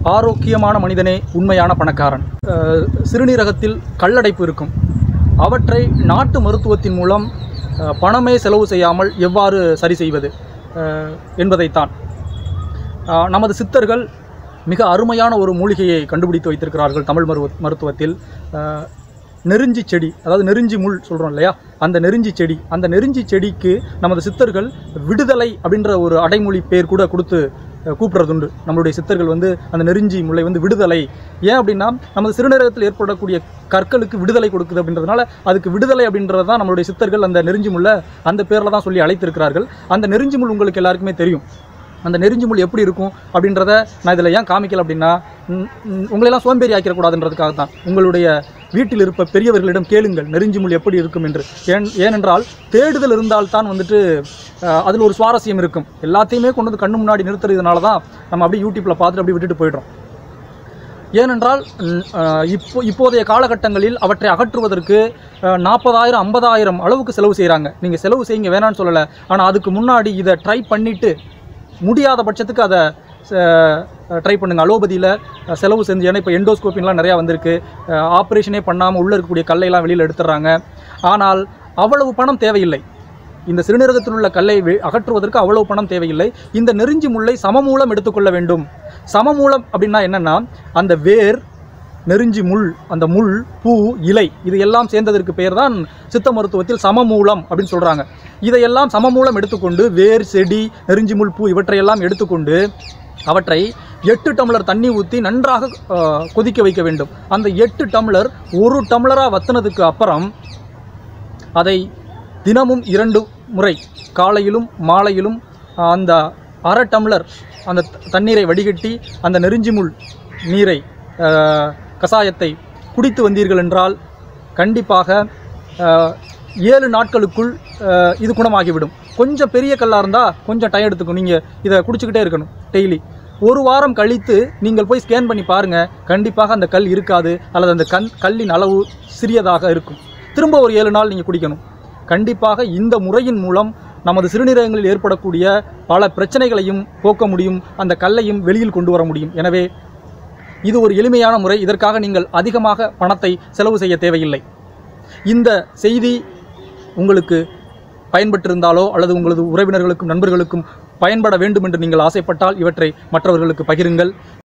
ஆரோக்கியமான மனிதனே உண்மையான பணக்காரன் அஹ், சிறுநீரகத்தில் கல்லடைப்பு இருக்கும் அவற்றை நாட்டு மருத்துவத்தின் மூலம் அஹ், பணமே செலவு செய்யாமல் எவ்வாறு சரி செய்வது அஹ், என்பதைத்தான் அஹ், நமது சித்தர்கள் மிக அருமையான ஒரு மூலிகையை கண்டுபிடித்து வைத்திருக்கிறார்கள் தமிழ் மருவ மருத்துவத்தில் அஹ், நெருஞ்சி செடி அதாவது நெருஞ்சி முள் சொல்கிறோம் இல்லையா அந்த நெருஞ்சி செடி அந்த நெருஞ்சி செடிக்கு நமது சித்தர்கள் விடுதலை அப்படின்ற ஒரு அடைமொழி பேர் கூட கொடுத்து அஹ், கூப்பிடுறதுண்டு நம்மளுடைய சித்தர்கள் வந்து அந்த நெருஞ்சி முல்லை வந்து விடுதலை ஏன் அப்படின்னா நமது சிறுநீரகத்தில் ஏற்படக்கூடிய கற்களுக்கு விடுதலை கொடுக்குது அப்படின்றதுனால அதுக்கு விடுதலை அப்படின்றது தான் நம்மளுடைய சித்தர்கள் அந்த நெருஞ்சி முல்லை அந்த பேரில் தான் சொல்லி அழைத்திருக்கிறார்கள் அந்த நெருஞ்சி முள் உங்களுக்கு எல்லாருக்குமே தெரியும் அந்த நெருஞ்சி முள் எப்படி இருக்கும் அப்படின்றத நான் இதில் ஏன் காமிக்கல அப்படின்னா ம், ம், உங்களையெல்லாம் சோம்பேறி ஆக்கிடக்கூடாதுன்றதுக்காக தான் உங்களுடைய வீட்டில் இருப்ப பெரியவர்களிடம் கேளுங்கள் நெருஞ்சி முள் எப்படி இருக்கும் என்று ஏன் ஏனென்றால் தேடுதல் இருந்தால் தான் வந்துட்டு அதில் ஒரு சுவாரஸ்யம் இருக்கும் எல்லாத்தையுமே கொண்டு வந்து கண்ணு முன்னாடி நிறுத்துறதுனால தான் நம்ம அப்படியே யூடியூப்பில் பார்த்துட்டு அப்படியே விட்டுட்டு போயிடுறோம் ஏனென்றால் ம், அஹ், இப்போ இப்போதைய காலகட்டங்களில் அவற்றை அகற்றுவதற்கு நாற்பதாயிரம் ஐம்பதாயிரம் அளவுக்கு செலவு செய்கிறாங்க நீங்கள் செலவு செய்யுங்க வேணான்னு சொல்லலை ஆனால் அதுக்கு முன்னாடி இதை ட்ரை பண்ணிவிட்டு முடியாத பட்சத்துக்கு அதை ட்ரை பண்ணுங்கள் அலோபதியில் செலவு செஞ்சு ஏன்னா இப்போ எண்டோஸ்கோப்பின்லாம் நிறையா வந்திருக்கு ஆப்ரேஷனே பண்ணாமல் உள்ளே இருக்கக்கூடிய கல்லையெல்லாம் வெளியில் எடுத்துடுறாங்க ஆனால் அவ்வளவு பணம் தேவையில்லை இந்த சிறுநீரகத்தில் உள்ள கல்லை வெ- அகற்றுவதற்கு அவ்வளவு பணம் தேவையில்லை இந்த நெருஞ்சி முல்லை சமமூலம் எடுத்துக்கொள்ள வேண்டும் சமமூலம் அப்படின்னா என்னன்னா அந்த வேர் நெருஞ்சி முள் அந்த முள் பூ இலை இது எல்லாம் சேர்ந்ததற்கு பெயர் தான் சித்த மருத்துவத்தில் சமமூலம் அப்படின்னு சொல்கிறாங்க இதையெல்லாம் சமமூலம் எடுத்துக்கொண்டு வேர் செடி நெருஞ்சி முள் பூ இவற்றையெல்லாம் எடுத்துக்கொண்டு அவற்றை எட்டு டம்ளர் தண்ணி ஊற்றி நன்றாக ஆஹ், கொதிக்க வைக்க வேண்டும் அந்த எட்டு டம்ளர் ஒரு டம்ளராக வத்துனதுக்கு அப்புறம் அதை தினமும் இரண்டு முறை காலையிலும் மாலையிலும் ஆஹ், அந்த அரை டம்ளர் அந்த த- தண்ணீரை வடிகட்டி அந்த நெருஞ்சி முள் நீரை ஆஹ், கசாயத்தை குடித்து வந்தீர்கள் என்றால் கண்டிப்பாக ஆஹ், ஏழு நாட்களுக்குள் ஆஹ், இது குணமாகிவிடும் கொஞ்சம் பெரிய கல்லாக இருந்தால் கொஞ்சம் டைம் எடுத்துக்கும் நீங்கள் இதை குடிச்சுக்கிட்டே இருக்கணும் டெய்லி ஒரு வாரம் கழித்து நீங்கள் போய் ஸ்கேன் பண்ணி பாருங்கள் கண்டிப்பாக அந்த கல் இருக்காது அல்லது அந்த கண் கல்லின் அளவு சிறியதாக இருக்கும் திரும்ப ஒரு ஏழு நாள் நீங்கள் குடிக்கணும் கண்டிப்பாக இந்த முறையின் மூலம் நமது சிறுநீரகங்களில் ஏற்படக்கூடிய பல பிரச்சனைகளையும் போக்க முடியும் அந்த கல்லையும் வெளியில் கொண்டு வர முடியும் எனவே இது ஒரு எளிமையான முறை இதற்காக நீங்கள் அதிகமாக பணத்தை செலவு செய்ய தேவையில்லை இந்த செய்தி உங்களுக்கு பயன்பட்டிருந்தாலோ அல்லது உங்களது உறவினர்களுக்கும் நண்பர்களுக்கும் பயன்பட வேண்டும் என்று நீங்கள் ஆசைப்பட்டால் இவற்றை மற்றவர்களுக்கு பகிருங்கள்